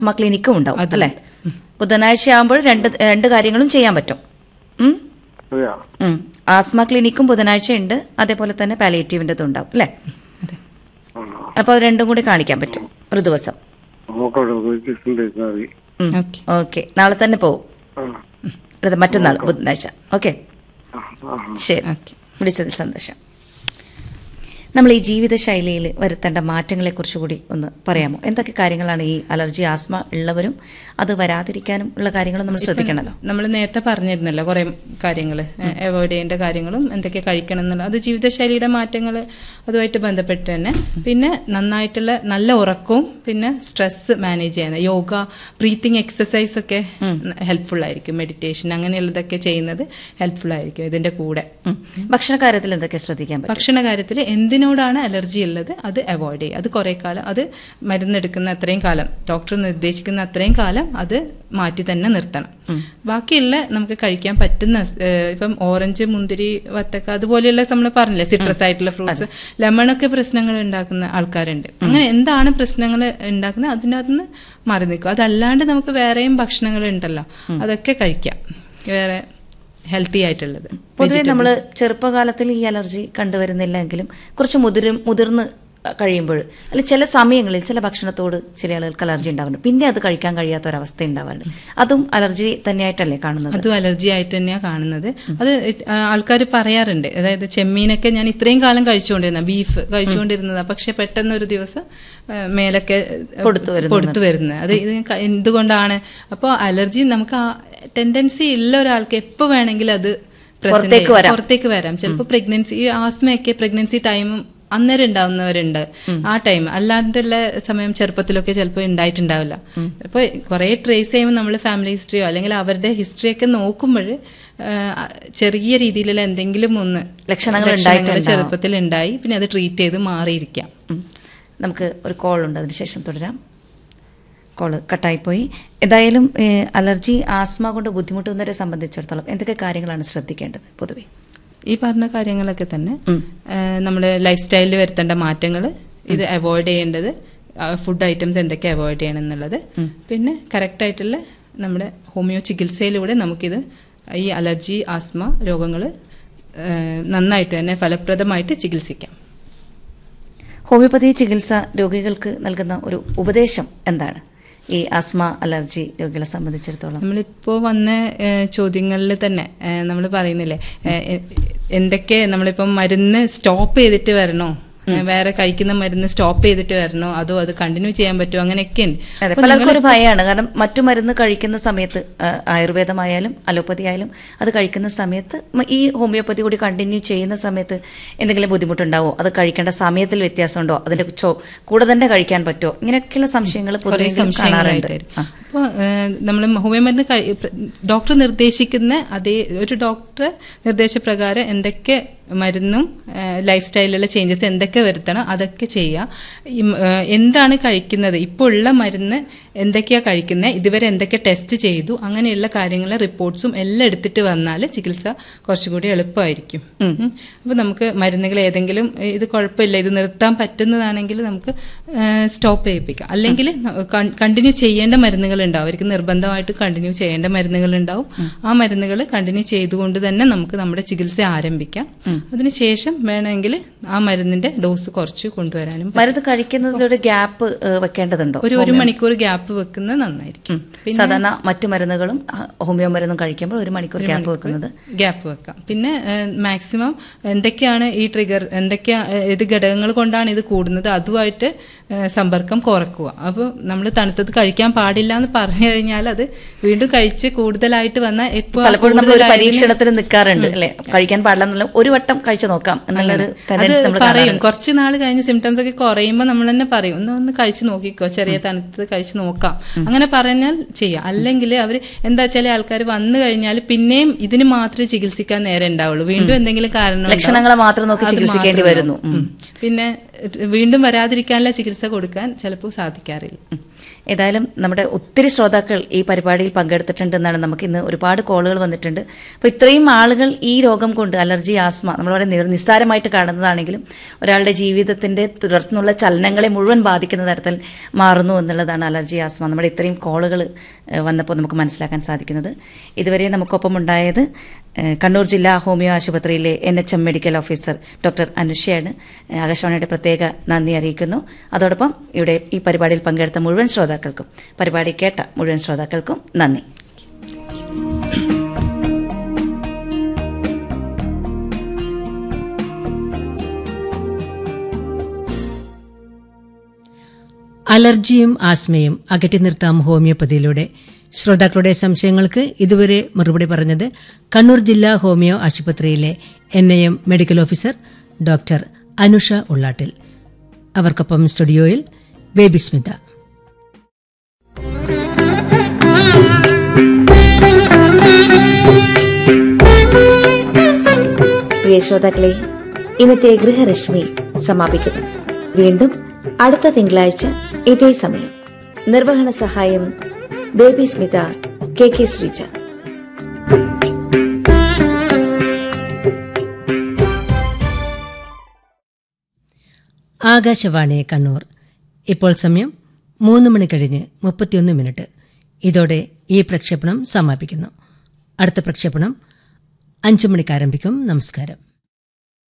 Asthma ക്ലിനിക്കും ഉണ്ടാവും അല്ലേ ബുധനാഴ്ച ആകുമ്പോൾ രണ്ട് രണ്ട് കാര്യങ്ങളും ചെയ്യാൻ പറ്റും ഉം? അതെയാ ഉം. ആസ്മ ക്ലിനിക്കും ബുധനാഴ്ച ഉണ്ട് അതേപോലെ തന്നെ പാലിയേറ്റീവിൻ്റെതും ഉണ്ടാവും അല്ലേ അതെ ആ അപ്പോൾ അത് രണ്ടും കൂടി കാണിക്കാൻ പറ്റും ഒരു ദിവസം നോക്കട്ടെ വിളിച്ചിട്ടുണ്ടായിരുന്നാ മതി ഉം. ഓക്കെ ഓക്കെ നാളെ തന്നെ പോവും ആ അടുത്ത മറ്റന്നാൾ ബുധനാഴ്ച ഓക്കെ ആ ആ ശരി ഓക്കെ വിളിച്ചതിൽ സന്തോഷം നമ്മൾ ഈ ജീവിതശൈലിയിൽ വരുത്തേണ്ട മാറ്റങ്ങളെക്കുറിച്ച് കൂടി ഒന്ന് പറയാമോ എന്തൊക്കെ കാര്യങ്ങളാണ് ഈ അലർജി ആസ്മ ഉള്ളവരും അത് വരാതിരിക്കാനും ഉള്ള കാര്യങ്ങൾ നമ്മൾ ശ്രദ്ധിക്കണമല്ലോ നമ്മൾ നേരത്തെ പറഞ്ഞിരുന്നല്ലോ കുറെ കാര്യങ്ങൾ അവോയ്ഡ് ചെയ്യേണ്ട കാര്യങ്ങളും എന്തൊക്കെ കഴിക്കണം എന്നുള്ള അത് ജീവിതശൈലിയുടെ മാറ്റങ്ങൾ അതുമായിട്ട് ബന്ധപ്പെട്ട് തന്നെ പിന്നെ നന്നായിട്ടുള്ള നല്ല ഉറക്കവും പിന്നെ സ്ട്രെസ് മാനേജ് ചെയ്യുന്നത് യോഗ ബ്രീത്തിങ് എക്സസൈസ് ഒക്കെ ഹെൽപ്ഫുൾ ആയിരിക്കും മെഡിറ്റേഷൻ അങ്ങനെയുള്ളതൊക്കെ ചെയ്യുന്നത് ഹെൽപ്ഫുൾ ആയിരിക്കും ഇതിന്റെ കൂടെ ഉം. ഭക്ഷണ കാര്യത്തിൽ എന്തൊക്കെ ശ്രദ്ധിക്കാൻ പറ്റും ഭക്ഷണ കാര്യത്തിൽ എന്തിനോടാണ് അലർജി ഉള്ളത് അത് അവോയ്ഡ് ചെയ്യുക അത് കുറെ കാലം അത് മരുന്നെടുക്കുന്ന അത്രയും കാലം ഡോക്ടർ നിർദ്ദേശിക്കുന്ന അത്രയും കാലം അത് മാറ്റി തന്നെ നിർത്തണം ബാക്കിയുള്ള നമുക്ക് കഴിക്കാൻ പറ്റുന്ന ഏഹ്, ഇപ്പം ഓറഞ്ച് മുന്തിരി വത്തക്ക അതുപോലെയുള്ള നമ്മൾ പറഞ്ഞില്ലേ സിട്രസ് ആയിട്ടുള്ള ഫ്രൂട്ട്സ് ലെമണൊക്കെ പ്രശ്നങ്ങൾ ഉണ്ടാക്കുന്ന ആൾക്കാരുണ്ട് അങ്ങനെ എന്താണ് പ്രശ്നങ്ങൾ ഉണ്ടാക്കുന്നത് അതിനകത്ത് നിന്ന് മാറി നിൽക്കും അതല്ലാണ്ട് നമുക്ക് വേറെയും ഭക്ഷണങ്ങൾ ഉണ്ടല്ലോ അതൊക്കെ കഴിക്കാം വേറെ ഹെൽത്തി ആയിട്ടുള്ളത് പൊതുവെ നമ്മൾ ചെറുപ്പകാലത്തിൽ ഈ അലർജി കണ്ടുവരുന്നില്ലെങ്കിലും കുറച്ച് മുതിരും മുതിർന്ന് കഴിയുമ്പോൾ അല്ലെ ചില സമയങ്ങളിൽ ചില ഭക്ഷണത്തോട് ചില ആളുകൾക്ക് അലർജി ഉണ്ടാവുന്നുണ്ട് പിന്നെ അത് കഴിക്കാൻ കഴിയാത്ത ഒരവസ്ഥ ഉണ്ടാവാറുണ്ട് അതും അലർജി തന്നെയായിട്ടല്ലേ കാണുന്നത് അതും അലർജി ആയിട്ട് തന്നെയാണ് കാണുന്നത് അത് ആൾക്കാർ പറയാറുണ്ട് അതായത് ചെമ്മീനൊക്കെ ഞാൻ ഇത്രയും കാലം കഴിച്ചുകൊണ്ടിരുന്ന ബീഫ് കഴിച്ചുകൊണ്ടിരുന്നതാ പക്ഷെ പെട്ടെന്ന് ഒരു ദിവസം ആ, മേലൊക്കെ പൊടുത്തു വരുന്നത്. പൊടുത്തു വരുന്നത് അത് ഇത് ക- എന്തുകൊണ്ടാണ് അപ്പോൾ അലർജി നമുക്ക് ആ ടെൻഡൻസി ഉള്ള ഒരാൾക്ക് എപ്പോൾ വേണമെങ്കിലും അത് present പുറത്തേക്ക് ചെയ്യാം. വരാം. പുറത്തേക്ക് വരാം ചിലപ്പോൾ പ്രഗ്നൻസി ഈ ആസ്മയൊക്കെ പ്രഗ്നൻസി ടൈമും അന്നേരം ഉണ്ടാവുന്നവരുണ്ട് ആ ടൈം അല്ലാണ്ടുള്ള സമയം ചെറുപ്പത്തിലൊക്കെ ചിലപ്പോൾ ഉണ്ടായിട്ടുണ്ടാവില്ല അപ്പോൾ കുറെ ട്രേസ് ചെയ്യുമ്പോൾ നമ്മൾ ഫാമിലി ഹിസ്റ്ററിയോ അല്ലെങ്കിൽ അവരുടെ ഹിസ്റ്ററിയൊക്കെ നോക്കുമ്പോൾ ചെറിയ രീതിയിലുള്ള എന്തെങ്കിലും ഒന്ന് ലക്ഷണങ്ങൾ ലക്ഷണങ്ങൾ ഉണ്ടായിട്ടുണ്ടാവും. ചെറുപ്പത്തിൽ ഉണ്ടായി പിന്നെ അത് ട്രീറ്റ് ചെയ്ത് മാറിയിരിക്കാം ഉം. നമുക്ക് ഒരു കോൾ ഉണ്ട് അതിനുശേഷം തുടരാം കോള് കട്ടായിപ്പോയി ഏതായാലും ഏഹ്, അലർജി ആസ്മ കൊണ്ട് ബുദ്ധിമുട്ടുന്നവരെ സംബന്ധിച്ചിടത്തോളം എന്തൊക്കെ കാര്യങ്ങളാണ് ശ്രദ്ധിക്കേണ്ടത് പൊതുവെ ഈ പറഞ്ഞ കാര്യങ്ങളൊക്കെ തന്നെ ഉം. നമ്മുടെ ലൈഫ് സ്റ്റൈലിൽ വരുത്തേണ്ട മാറ്റങ്ങൾ ഇത് അവോയ്ഡ് ചെയ്യേണ്ടത് ഫുഡ് ഐറ്റംസ് എന്തൊക്കെ അവോയ്ഡ് ചെയ്യണം എന്നുള്ളത് പിന്നെ കറക്റ്റ് ആയിട്ടുള്ള നമ്മുടെ ഹോമിയോ ചികിത്സയിലൂടെ നമുക്കിത് ഈ അലർജി ആസ്മ രോഗങ്ങൾ നന്നായിട്ട് തന്നെ ഫലപ്രദമായിട്ട് ചികിത്സിക്കാം ഹോമിയോപ്പതി ചികിത്സ രോഗികൾക്ക് നൽകുന്ന ഒരു ഉപദേശം എന്താണ് ഈ ആസ്മ അലർജി രോഗികളെ സംബന്ധിച്ചിടത്തോളം നമ്മളിപ്പോ വന്ന ചോദ്യങ്ങളിൽ തന്നെ നമ്മൾ പറയുന്നില്ലേ ഏഹ്, എ- എന്തൊക്കെ നമ്മളിപ്പം മരുന്ന് സ്റ്റോപ്പ് ചെയ്തിട്ട് വരണോ ഏഹ്, വേറെ കഴിക്കുന്ന മരുന്ന് സ്റ്റോപ്പ് ചെയ്തിട്ട് വരണോ അതോ അത് കണ്ടിന്യൂ ചെയ്യാൻ പറ്റുമോ അങ്ങനെയൊക്കെ ഉണ്ട് അതെ അപ്പൊ പലർക്കും നിങ്ങള് ഒരു ഭയമാണ് കാരണം മറ്റു മരുന്ന് കഴിക്കുന്ന സമയത്ത് ആ, ആയുർവേദമായാലും അലോപ്പതി ആയാലും അത് കഴിക്കുന്ന സമയത്ത് മ- ഈ ഹോമിയോപ്പതി കൂടി കണ്ടിന്യൂ ചെയ്യുന്ന സമയത്ത് എന്തെങ്കിലും ബുദ്ധിമുട്ടുണ്ടാവോ അത് കഴിക്കേണ്ട സമയത്തിൽ വ്യത്യാസമുണ്ടോ അതിന്റെ ചോ കൂടെ തന്നെ കഴിക്കാൻ പറ്റുമോ ഇങ്ങനെയൊക്കെയുള്ള സംശയങ്ങൾ കുറെ പൊതുവെ കാണാറുണ്ട് സംശയങ്ങളായിട്ട് അപ്പോൾ നമ്മൾ ഹോമിയോ മരുന്ന് കഴി- പ്ര- ഡോക്ടർ നിർദ്ദേശിക്കുന്ന അതേ ഒരു ഡോക്ടർ നിർദ്ദേശപ്രകാരം എന്തൊക്കെ മരുന്നും ലൈഫ് സ്റ്റൈലിലുള്ള ചേഞ്ചസ് എന്തൊക്കെ വരുത്തണം അതൊക്കെ ചെയ്യുക ഈ, ആ, എന്താണ് കഴിക്കുന്നത് ഇപ്പോൾ ഉള്ള മരുന്ന് എന്തൊക്കെയാണ് കഴിക്കുന്നത് ഇതുവരെ എന്തൊക്കെ ടെസ്റ്റ് ചെയ്തു അങ്ങനെയുള്ള കാര്യങ്ങൾ റിപ്പോർട്ട്സും എല്ലാം എടുത്തിട്ട് വന്നാൽ ചികിത്സ കുറച്ചുകൂടി എളുപ്പമായിരിക്കും അപ്പോൾ നമുക്ക് മരുന്നുകൾ ഏതെങ്കിലും ഏ, ഇത് കുഴപ്പമില്ല ഇത് നിർത്താൻ പറ്റുന്നതാണെങ്കിൽ നമുക്ക് സ്റ്റോപ്പ് ചെയ്യിപ്പിക്കാം അല്ലെങ്കിൽ കണ്ടിന്യൂ ചെയ്യേണ്ട മരുന്നുകൾ ഉണ്ടാവും അവർക്ക് നിർബന്ധമായിട്ട് കണ്ടിന്യൂ ചെയ്യേണ്ട മരുന്നുകൾ ഉണ്ടാവും ആ മരുന്നുകൾ കണ്ടിന്യൂ ചെയ്തുകൊണ്ട് തന്നെ നമുക്ക് നമ്മുടെ ചികിത്സ ആരംഭിക്കാം അതിനുശേഷം വേണമെങ്കിൽ ആ മരുന്നിന്റെ ഡോസ് കുറച്ച് കൊണ്ടുവരാനും പറ്റും. മരുന്ന് കഴിക്കുന്നതിലൊരു ഗ്യാപ്പ് വെക്കേണ്ടതുണ്ടോ ഒരു ഒരു മണിക്കൂർ ഗ്യാപ്പ് വെക്കുന്നത് നന്നായിരിക്കും സാധാരണ മറ്റു മരുന്നുകളും ആ, ഹോമിയോ മരുന്നും കഴിക്കുമ്പോൾ ഒരു മണിക്കൂർ ഗ്യാപ്പ് വെക്കുന്നത് ഗ്യാപ്പ് വെക്കാം പിന്നെ മാക്സിമം എന്തൊക്കെയാണ് ഈ ട്രിഗർ എന്തൊക്കെയാ ഏഹ്, ഏത് ഘടകങ്ങൾ കൊണ്ടാണ് ഇത് കൂടുന്നത് അതുമായിട്ട് ഏഹ്, സമ്പർക്കം കുറക്കുക അപ്പോൾ നമ്മൾ തണുത്തത് കഴിക്കാൻ പാടില്ല എന്ന് പറഞ്ഞു കഴിഞ്ഞാൽ അത് വീണ്ടും കഴിച്ച് കൂടുതലായിട്ട് വന്നാൽ എപ്പോൾ പലപ്പോഴും നമ്മൾ ഒരു പരീക്ഷണത്തിന് നിൽക്കാറുണ്ട് അല്ലെ കഴിക്കാൻ പാടില്ല എന്നുള്ള ഒരു വട്ടം കഴിച്ചു നോക്കാം എന്നുള്ളൊരു അത് ടെൻഡൻസി നമ്മൾ പറയും കുറച്ച് നാൾ കഴിഞ്ഞ് സിംറ്റംസ് ഒക്കെ കുറയുമ്പോൾ നമ്മൾ തന്നെ പറയും ഒന്ന് ഒന്ന് കഴിച്ചു നോക്കിക്കോ ചെറിയ തണുത്തത് കഴിച്ചു നോക്കാം അങ്ങനെ പറഞ്ഞാൽ ചെയ്യാം അല്ലെങ്കിൽ അവർ എന്താ ചില ആൾക്കാർ വന്നു കഴിഞ്ഞാൽ പിന്നെയും ഇതിന് മാത്രമേ ചികിത്സിക്കാൻ നേരം ഉണ്ടാവുള്ളൂ വീണ്ടും എന്തെങ്കിലും കാരണം ഉണ്ടാവും. ലക്ഷണങ്ങളെ മാത്രം നോക്കി അത് ചികിത്സിക്കേണ്ടി മാത്രം വരുന്നു. നോക്കും. ഉം. പിന്നെ വീണ്ടും വരാതിരിക്കാനുള്ള ചികിത്സ കൊടുക്കാൻ ചിലപ്പോൾ സാധിക്കാറില്ല ഉം. ഏതായാലും നമ്മുടെ ഒത്തിരി ശ്രോതാക്കൾ ഈ പരിപാടിയിൽ പങ്കെടുത്തിട്ടുണ്ടെന്നാണ് നമുക്ക് ഇന്ന് ഒരുപാട് കോളുകൾ വന്നിട്ടുണ്ട് അപ്പോൾ ഇത്രയും ആളുകൾ ഈ രോഗം കൊണ്ട് അലർജി ആസ്മ നമ്മൾ വളരെ നിർ- നിസ്സാരമായിട്ട് കാണുന്നതാണെങ്കിലും ഒരാളുടെ ജീവിതത്തിന്റെ തുടർന്നുള്ള ചലനങ്ങളെ മുഴുവൻ ബാധിക്കുന്ന തരത്തിൽ മാറുന്നു എന്നുള്ളതാണ് അലർജി ആസ്മ നമ്മുടെ ഇത്രയും കോളുകൾ വന്നപ്പോൾ നമുക്ക് മനസ്സിലാക്കാൻ സാധിക്കുന്നത് ഇതുവരെ നമുക്കൊപ്പം ഉണ്ടായത് ഏഹ്, കണ്ണൂർ ജില്ലാ ഹോമിയോ ആശുപത്രിയിലെ N H M medical officer doctor അനുഷയാണ് ഏഹ്, ആകാശവാണിയുടെ പ്രത്യേക നന്ദി അറിയിക്കുന്നു അതോടൊപ്പം ഇവിടെ ഈ പരിപാടിയിൽ പങ്കെടുത്ത മുഴുവൻ ശ്രോതാക്കൾക്കും പരിപാടി കേട്ട മുഴുവൻ ശ്രോതാക്കൾക്കും നന്ദി അലർജിയും ആസ്മയും അകറ്റി നിർത്താം ഹോമിയോപ്പതിയിലൂടെ ശ്രോതാക്കളുടെ സംശയങ്ങൾക്ക് ഇതുവരെ മറുപടി പറഞ്ഞത് കണ്ണൂർ ജില്ലാ ഹോമിയോ ആശുപത്രിയിലെ N I M medical officer doctor Anusha Ullattil അവർക്കൊപ്പം സ്റ്റുഡിയോയിൽ ബേബി സ്മിത പ്രിയ ശ്രോതാക്കളെ ഇന്നത്തെ ഗൃഹരശ്മി സമാപിക്കുന്നു വീണ്ടും അടുത്ത തിങ്കളാഴ്ച ഇതേ സമയം നിർവഹണ സഹായം ബേബി സ്മിത കെ കെ ശ്രീജ ആകാശവാണി കണ്ണൂർ ഇപ്പോൾ സമയം മൂന്ന് മണി കഴിഞ്ഞ് മുപ്പത്തിയൊന്ന് മിനിറ്റ് ഇതോടെ ഈ പ്രക്ഷേപണം സമാപിക്കുന്നു അടുത്ത പ്രക്ഷേപണം അഞ്ചു മണിക്ക് ആരംഭിക്കും നമസ്കാരം